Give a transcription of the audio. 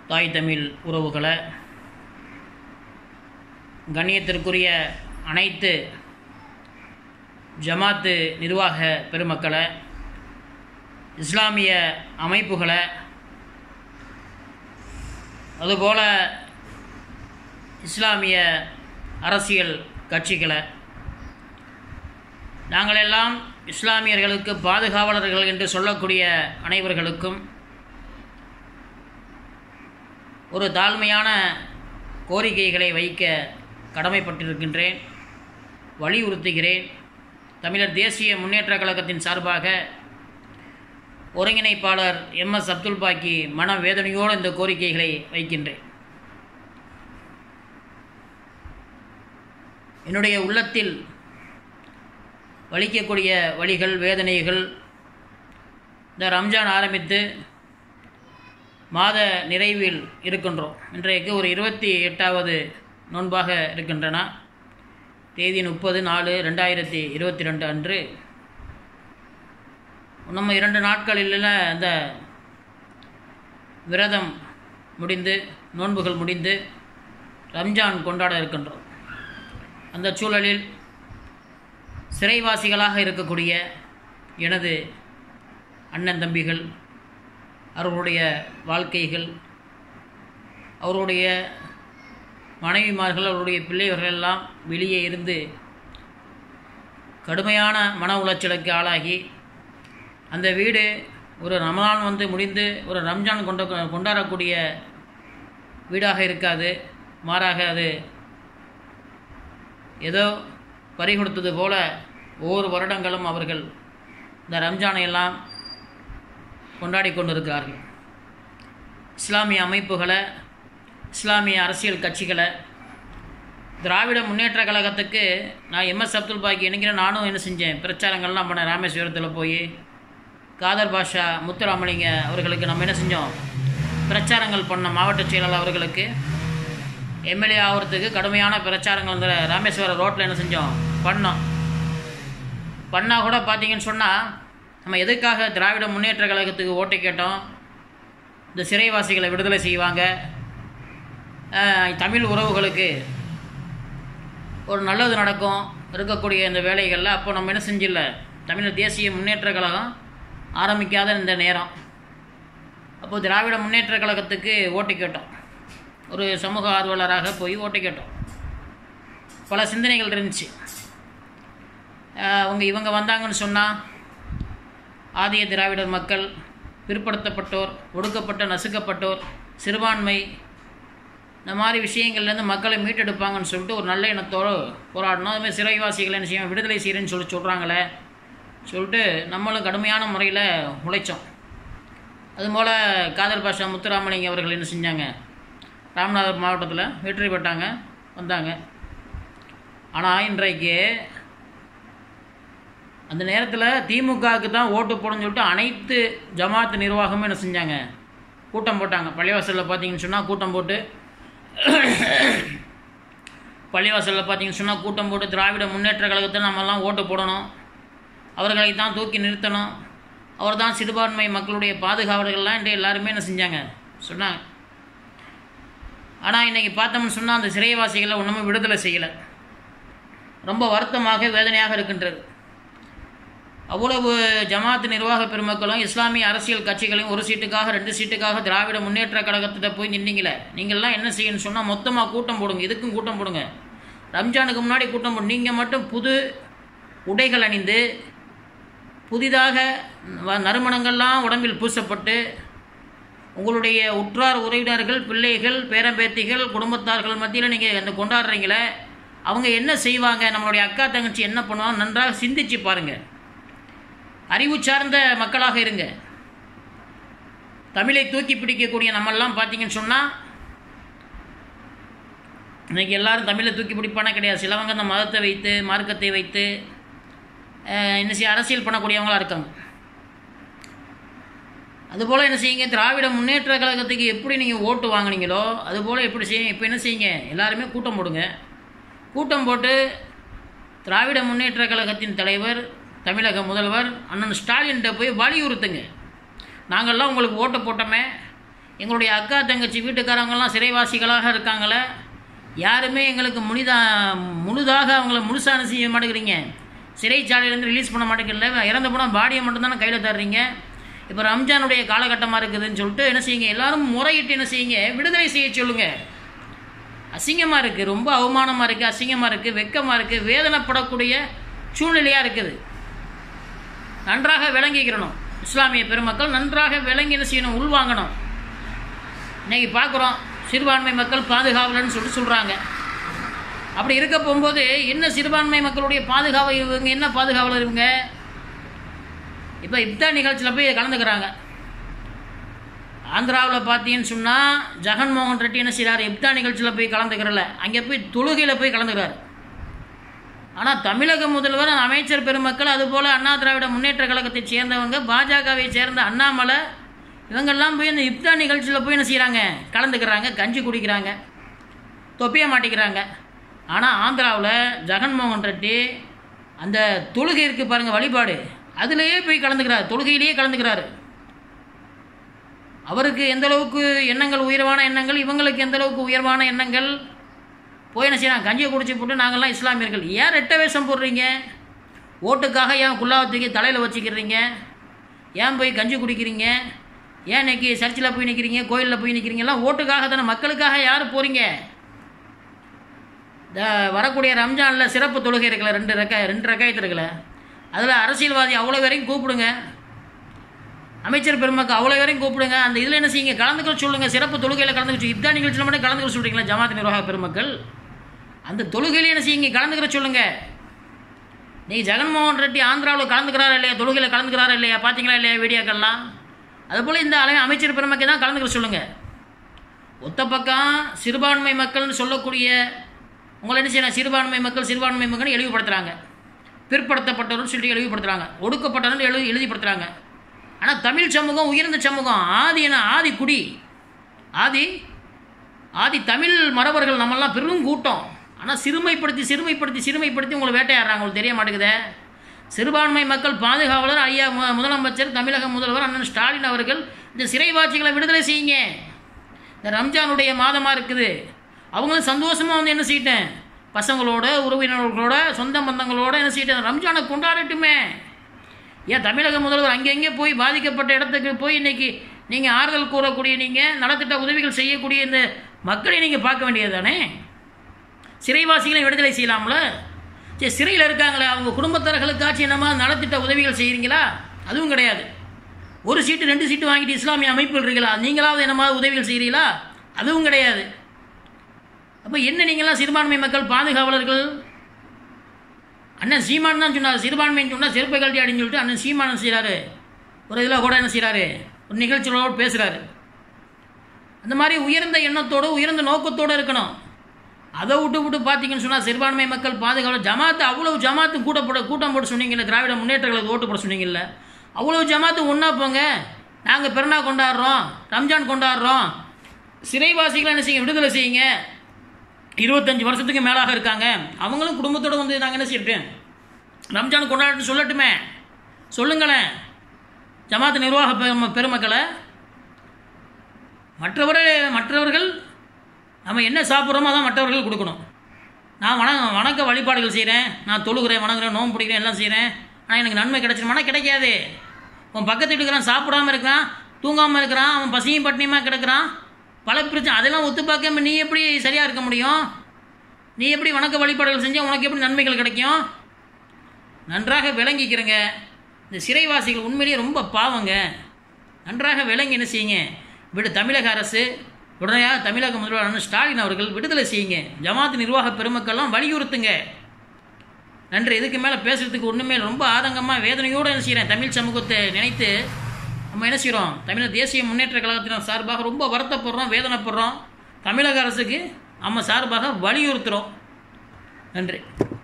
தாய் தமிழ் உறவுகளை கண்ணியத்திற்குரிய அனைத்து ஜமாத்து நிர்வாக பெருமக்களை இஸ்லாமிய அமைப்புகளை அதுபோல் இஸ்லாமிய அரசியல் கட்சிகளை நாங்கள் எல்லாம் இஸ்லாமியர்களுக்கு பாதுகாவலர்கள் என்று சொல்லக்கூடிய அனைவர்களுக்கும் ஒரு தாழ்மையான கோரிக்கைகளை வைக்க கடமைப்பட்டிருக்கின்றேன் வலியுறுத்துகிறேன் தமிழர் தேசிய முன்னேற்ற கழகத்தின் சார்பாக ஒருங்கிணைப்பாளர் எம் எஸ் அப்துல் பாக்கி மன வேதனையோடு இந்த கோரிக்கைகளை வைக்கின்றேன் என்னுடைய உள்ளத்தில் வலிக்கக்கூடிய வழிகள் வேதனைகள் இந்த ரம்ஜான் ஆரம்பித்து மாத நிறைவில் இருக்கின்றோம் இன்றைக்கு ஒரு இருபத்தி எட்டாவது நோன்பாக இருக்கின்றன தேதி முப்பது நாலு ரெண்டாயிரத்தி இருபத்தி ரெண்டு அன்று நம்ம இரண்டு நாட்களில் அந்த விரதம் முடிந்து நோன்புகள் முடிந்து ரம்ஜான் கொண்டாட இருக்கின்றோம் அந்த சூழலில் சிறைவாசிகளாக இருக்கக்கூடிய எனது அண்ணன் தம்பிகள் அவர்களுடைய வாழ்க்கைகள் அவருடைய மனைவிமார்கள் அவருடைய பிள்ளைகள் எல்லாம் வெளியே இருந்து கடுமையான மன உளைச்சலுக்கு ஆளாகி அந்த வீடு ஒரு ரமலான் வந்து முடிந்து ஒரு ரம்ஜான் கொண்ட கொண்டாடக்கூடிய வீடாக இருக்காது மாறாக அது ஏதோ பறி கொடுத்தது போல ஒவ்வொரு வருடங்களும் அவர்கள் இந்த ரம்ஜானை எல்லாம் கொண்டாடி கொண்டிருக்கிறார்கள் இஸ்லாமிய அமைப்புகளை இஸ்லாமிய அரசியல் கட்சிகளை திராவிட முன்னேற்ற கழகத்துக்கு நான் எம்எஸ் அப்துல் பாக்கி என்னைக்கிற நானும் என்ன செஞ்சேன் பிரச்சாரங்கள்லாம் பண்ண ராமேஸ்வரத்தில் போய் காதர் பாஷா முத்துராமலிங்க அவர்களுக்கு நம்ம என்ன செஞ்சோம் பிரச்சாரங்கள் பண்ண மாவட்ட செயலாளர் அவர்களுக்கு எம்எல்ஏ ஆகிறதுக்கு கடுமையான பிரச்சாரங்கள் இந்த ராமேஸ்வரம் ரோட்டில் என்ன செஞ்சோம் பண்ணோம் பண்ணால் கூட பார்த்தீங்கன்னு சொன்னால் நம்ம எதுக்காக திராவிட முன்னேற்ற கழகத்துக்கு ஓட்டை கேட்டோம் இந்த சிறைவாசிகளை விடுதலை செய்வாங்க தமிழ் உறவுகளுக்கு ஒரு நல்லது நடக்கும் இருக்கக்கூடிய இந்த வேலைகளில் அப்போ நம்ம என்ன செஞ்சில்ல தமிழர் தேசிய முன்னேற்ற கழகம் ஆரம்பிக்காத இந்த நேரம் அப்போது திராவிட முன்னேற்ற கழகத்துக்கு ஓட்டு கேட்டோம் ஒரு சமூக ஆர்வலராக போய் ஓட்டு கேட்டோம் பல சிந்தனைகள் இருந்துச்சு அவங்க இவங்க வந்தாங்கன்னு சொன்னால் ஆதிய திராவிடர் மக்கள் பிற்படுத்தப்பட்டோர் ஒடுக்கப்பட்ட நசுக்கப்பட்டோர் சிறுபான்மை இந்த மாதிரி விஷயங்கள்லேருந்து மக்களை மீட்டெடுப்பாங்கன்னு சொல்லிட்டு ஒரு நல்ல எண்ணத்தோடு போராடணும் அதுமாதிரி சிறைவாசிகளை என்ன செய்யும் விடுதலை செய்கிறேன்னு சொல்லி சொல்கிறாங்களே சொல்லிட்டு நம்மளும் கடுமையான முறையில் உழைச்சோம் அதுபோல் காதர் பாஷா முத்துராமலிங்க அவர்கள் என்ன செஞ்சாங்க ராமநாதபுரம் மாவட்டத்தில் வெற்றி பெற்றாங்க வந்தாங்க ஆனால் இன்றைக்கு அந்த நேரத்தில் திமுகவுக்கு தான் ஓட்டு போடணும்னு சொல்லிட்டு அனைத்து ஜமாத்து நிர்வாகமும் என்ன செஞ்சாங்க கூட்டம் போட்டாங்க பள்ளிவாசலில் பார்த்தீங்கன்னு சொன்னால் கூட்டம் போட்டு பள்ளிவாசலில் பார்த்தீங்கன்னு சொன்னால் கூட்டம் போட்டு திராவிட முன்னேற்ற கழகத்தை நம்மெல்லாம் ஓட்டு போடணும் அவர்களை தான் தூக்கி நிறுத்தணும் அவர் தான் சிறுபான்மை மக்களுடைய பாதுகாவலர்கள்லாம் இன்று எல்லாருமே என்ன செஞ்சாங்க சொன்னாங்க ஆனால் இன்றைக்கி பார்த்தோம்னு சொன்னால் அந்த சிறைவாசிகளை ஒன்றுமே விடுதலை செய்யலை ரொம்ப வருத்தமாக வேதனையாக இருக்கின்றது அவ்வளவு ஜமாத்து நிர்வாக பெருமக்களும் இஸ்லாமிய அரசியல் கட்சிகளையும் ஒரு சீட்டுக்காக ரெண்டு சீட்டுக்காக திராவிட முன்னேற்ற கழகத்திட்ட போய் நின்னீங்களே நீங்கள்லாம் என்ன செய்யணும்னு சொன்னால் மொத்தமாக கூட்டம் போடுங்க இதுக்கும் கூட்டம் போடுங்க ரம்ஜானுக்கு முன்னாடி கூட்டம் போடும் நீங்கள் மட்டும் புது உடைகள் அணிந்து புதிதாக நறுமணங்கள்லாம் உடம்பில் பூசப்பட்டு உங்களுடைய உற்றார் உறவினர்கள் பிள்ளைகள் பேரம்பேத்திகள் குடும்பத்தார்கள் மத்தியில் நீங்கள் அந்த கொண்டாடுறீங்களே அவங்க என்ன செய்வாங்க நம்மளுடைய அக்கா தங்கச்சி என்ன பண்ணுவாங்க நன்றாக சிந்திச்சு பாருங்கள் அறிவு சார்ந்த மக்களாக இருங்க தமிழை தூக்கி பிடிக்கக்கூடிய நம்மெல்லாம் பார்த்தீங்கன்னு சொன்னால் இன்றைக்கி எல்லாரும் தமிழை தூக்கி பிடிப்பானே கிடையாது சிலவங்க அந்த மதத்தை வைத்து மார்க்கத்தை வைத்து என்ன செய்ய அரசியல் பண்ணக்கூடியவங்களாக இருக்காங்க அதுபோல் என்ன செய்யுங்க திராவிட முன்னேற்ற கழகத்துக்கு எப்படி நீங்கள் ஓட்டு வாங்கினீங்களோ அதுபோல் எப்படி செய்யுங்க இப்போ என்ன செய்யுங்க எல்லாருமே கூட்டம் போடுங்க கூட்டம் போட்டு திராவிட முன்னேற்ற கழகத்தின் தலைவர் தமிழக முதல்வர் அண்ணன் ஸ்டாலின்கிட்ட போய் வலியுறுத்துங்க நாங்கள்லாம் உங்களுக்கு ஓட்டு போட்டோமே எங்களுடைய அக்கா தங்கச்சி வீட்டுக்காரவங்கெல்லாம் சிறைவாசிகளாக இருக்காங்களே யாருமே எங்களுக்கு முனிதா முழுதாக அவங்கள முழுசான செய்ய மாட்டேங்கிறீங்க சிறைச்சாலையிலேருந்து ரிலீஸ் பண்ண மாட்டேங்கிறல இறந்த போனால் பாடியை மட்டும்தானே கையில் தர்றீங்க இப்போ ரம்ஜானுடைய காலகட்டமாக இருக்குதுன்னு சொல்லிட்டு என்ன செய்யுங்க எல்லாரும் முறையிட்டு என்ன செய்யுங்க விடுதலை செய்ய சொல்லுங்கள் அசிங்கமாக இருக்குது ரொம்ப அவமானமாக இருக்குது அசிங்கமாக இருக்குது வெக்கமாக இருக்குது வேதனைப்படக்கூடிய சூழ்நிலையாக இருக்குது நன்றாக விளங்கிக்கிறணும் இஸ்லாமிய பெருமக்கள் நன்றாக விளங்கி என்ன செய்யணும் உள்வாங்கணும் இன்னைக்கு பார்க்குறோம் சிறுபான்மை மக்கள் பாதுகாவலர்னு சொல்லிட்டு சொல்கிறாங்க அப்படி இருக்க போகும்போது என்ன சிறுபான்மை மக்களுடைய பாதுகாவல் இவங்க என்ன பாதுகாவலர் இவங்க இப்போ இப்தார் நிகழ்ச்சியில் போய் கலந்துக்கிறாங்க ஆந்திராவில் பார்த்தீங்கன்னு சொன்னால் ஜெகன்மோகன் ரெட்டி என்ன செய்கிறார் இப்தார் நிகழ்ச்சியில் போய் கலந்துக்கிறல அங்கே போய் தொழுகையில் போய் கலந்துக்கிறார் ஆனால் தமிழக முதல்வர் அமைச்சர் பெருமக்கள் அதுபோல் அண்ணா திராவிட முன்னேற்ற கழகத்தை சேர்ந்தவங்க பாஜகவை சேர்ந்த அண்ணாமலை இவங்கெல்லாம் போய் இந்த இப்தார் நிகழ்ச்சியில் போய் என்ன செய்கிறாங்க கலந்துக்கிறாங்க கஞ்சி குடிக்கிறாங்க தொப்பிய மாட்டிக்கிறாங்க ஆனால் ஆந்திராவில் ஜெகன்மோகன் ரெட்டி அந்த தொழுகை இருக்குது பாருங்கள் வழிபாடு அதிலேயே போய் கலந்துக்கிறார் தொழுகையிலேயே கலந்துக்கிறாரு அவருக்கு எந்த அளவுக்கு எண்ணங்கள் உயர்வான எண்ணங்கள் இவங்களுக்கு எந்த அளவுக்கு உயர்வான எண்ணங்கள் போய் என்ன செய்யலாம் கஞ்சியை குடிச்சு போட்டு நாங்கள்லாம் இஸ்லாமியர்கள் ஏன் ரெட்ட வேஷம் போடுறீங்க ஓட்டுக்காக ஏன் குல்லாவை தூக்கி தலையில் வச்சுக்கிறீங்க ஏன் போய் கஞ்சி குடிக்கிறீங்க ஏன் இன்னைக்கு சர்ச்சில் போய் நிற்கிறீங்க கோயிலில் போய் நிற்கிறீங்க எல்லாம் ஓட்டுக்காக தானே மக்களுக்காக யார் போகிறீங்க இந்த வரக்கூடிய ரம்ஜானில் சிறப்பு தொழுகை இருக்குல்ல ரெண்டு ரெக்க ரெண்டு ரெக்காயத்து இருக்குல்ல அதில் அரசியல்வாதி அவ்வளோ வரையும் கூப்பிடுங்க அமைச்சர் பெருமக்கள் அவ்வளோ வரையும் கூப்பிடுங்க அந்த இதில் என்ன செய்யுங்க கலந்துக்க சொல்லுங்கள் சிறப்பு தொழுகையில் கலந்துக்க இப்தா நிகழ்ச்சியில் மட்டும் கலந்துக்க சொல்கிறீங்களா ஜமாத் நிர்வாக பெருமக்கள் அந்த தொழுகையில என்ன செய்யுங்க கலந்துக்கிற சொல்லுங்க நீங்கள் ஜெகன்மோகன் ரெட்டி ஆந்திராவில் கலந்துக்கிறாரா இல்லையா தொழுகையில் கலந்துக்கிறாரா இல்லையா பார்த்தீங்களா இல்லையா வீடியோக்கள்லாம் அதுபோல் இந்த அலை அமைச்சர் பெருமக்கள் தான் கலந்துக்கிற சொல்லுங்கள் ஒத்த பக்கம் சிறுபான்மை மக்கள்னு சொல்லக்கூடிய உங்களை என்ன செய்யணும் சிறுபான்மை மக்கள் சிறுபான்மை மக்கள் இழிவுபடுத்துகிறாங்க பிற்படுத்தப்பட்டவர்கள் சொல்லிட்டு இழிவுபடுத்துகிறாங்க ஒடுக்கப்பட்டவர்கள் எழுதி எழுதிப்படுத்துகிறாங்க ஆனால் தமிழ் சமூகம் உயர்ந்த சமூகம் ஆதி என ஆதி குடி ஆதி ஆதி தமிழ் மறவர்கள் நம்மெல்லாம் பெரும் கூட்டம் ஆனால் சிறுமைப்படுத்தி சிறுமைப்படுத்தி சிறுமைப்படுத்தி உங்களை வேட்டையாடுறாங்க உங்களுக்கு தெரிய மாட்டேங்குதே சிறுபான்மை மக்கள் பாதுகாவலர் ஐயா மு- முதலமைச்சர் தமிழக முதல்வர் அண்ணன் ஸ்டாலின் அவர்கள் இந்த சிறைவாசிகளை விடுதலை செய்யுங்க இந்த ரம்ஜானுடைய மாதமாக இருக்குது அவங்களும் சந்தோஷமாக வந்து என்ன செய்யிட்டேன் பசங்களோட உறவினர்களோட சொந்த பந்தங்களோட என்ன செய்யிட்டேன் ரம்ஜானை கொண்டாடட்டுமே ஏன் தமிழக முதல்வர் அங்கங்கே போய் பாதிக்கப்பட்ட இடத்துக்கு போய் இன்னைக்கு நீங்கள் ஆறுதல் கூறக்கூடிய நீங்கள் நலத்திட்ட உதவிகள் செய்யக்கூடிய இந்த மக்களை நீங்கள் பார்க்க வேண்டியது தானே சிறைவாசிகளை விடுதலை செய்யலாம்ல சரி சிறையில் இருக்காங்களே அவங்க குடும்பத்தர்களுக்காச்சும் என்னமா நலத்திட்ட உதவிகள் செய்கிறீங்களா அதுவும் கிடையாது ஒரு சீட்டு ரெண்டு சீட்டு வாங்கிட்டு இஸ்லாமிய அமைப்புகள் இருக்கீங்களா நீங்களாவது என்னமா உதவிகள் செய்கிறீங்களா அதுவும் கிடையாது அப்போ என்ன நீங்களாம் சிறுபான்மை மக்கள் பாதுகாவலர்கள் அண்ணன் சீமான் தான் சொன்னார் சிறுபான்மைன்னு சொன்னால் செருப்பை கழட்டி அப்படின்னு சொல்லிட்டு அண்ணன் சீமான் செய்கிறாரு ஒரு இதில் கூட என்ன செய்கிறாரு ஒரு நிகழ்ச்சியோடு பேசுகிறாரு அந்த மாதிரி உயர்ந்த எண்ணத்தோடு உயர்ந்த நோக்கத்தோடு இருக்கணும் அதை விட்டு விட்டு பார்த்தீங்கன்னு சொன்னால் சிறுபான்மை மக்கள் பாதுகாவலர் ஜமாத்து அவ்வளவு ஜமாத்து கூட்ட போட கூட்டம் போட சொன்னீங்கல்ல திராவிட முன்னேற்றங்களுக்கு ஓட்டு போட சொன்னீங்கல்ல அவ்வளவு ஜமாத்து ஒன்றா போங்க நாங்கள் பெருநா கொண்டாடுறோம் ரம்ஜான் கொண்டாடுறோம் சிறைவாசிகளை என்ன செய்யுங்க விடுதலை செய்யுங்க இருபத்தஞ்சு வருஷத்துக்கு மேலாக இருக்காங்க அவங்களும் குடும்பத்தோடு வந்து நாங்கள் என்ன செய்யட்டோம் ரம்ஜான் கொண்டாடட்டு சொல்லட்டுமே சொல்லுங்களேன் ஜமாத் நிர்வாக பெரும- பெருமக்களை மற்றவர்கள் மற்றவர்கள் நம்ம என்ன சாப்பிட்றோமோ அதான் மற்றவர்கள் கொடுக்கணும் நான் வண வணக்க வழிபாடுகள் செய்கிறேன் நான் தொழுகிறேன் வணங்குறேன் நோம்பு பிடிக்கிறேன் எல்லாம் செய்கிறேன் ஆனால் எனக்கு நன்மை கிடைச்சிருமானா கிடைக்காது உன் பக்கத்து வீட்டுக்காரன் சாப்பிடாம இருக்கான் தூங்காமல் இருக்கிறான் அவன் பசியும் பட்டினியுமா கிடக்குறான் பல பிரச்சனை அதெல்லாம் ஒத்து பார்க்காம நீ எப்படி சரியாக இருக்க முடியும் நீ எப்படி வணக்க வழிபாடுகள் செஞ்சால் உனக்கு எப்படி நன்மைகள் கிடைக்கும் நன்றாக விளங்கிக்கிறங்க இந்த சிறைவாசிகள் உண்மையிலேயே ரொம்ப பாவங்க நன்றாக விளங்கி என்ன செய்யுங்க விடு தமிழக அரசு உடனடியாக தமிழக முதல்வர் அண்ணன் ஸ்டாலின் அவர்கள் விடுதலை செய்யுங்க ஜமாத் நிர்வாக பெருமக்கள்லாம் வலியுறுத்துங்க நன்றி இதுக்கு மேலே பேசுறதுக்கு ஒன்றுமே இல்லை. ரொம்ப ஆதங்கமாக வேதனையோடு என்ன செய்கிறேன் தமிழ் சமூகத்தை நினைத்து நம்ம என்ன செய்கிறோம் தமிழக தேசிய முன்னேற்ற கழகத்தினர் சார்பாக ரொம்ப வருத்தப்படுறோம் வேதனைப்படுறோம் தமிழக அரசுக்கு நம்ம சார்பாக வலியுறுத்துகிறோம் நன்றி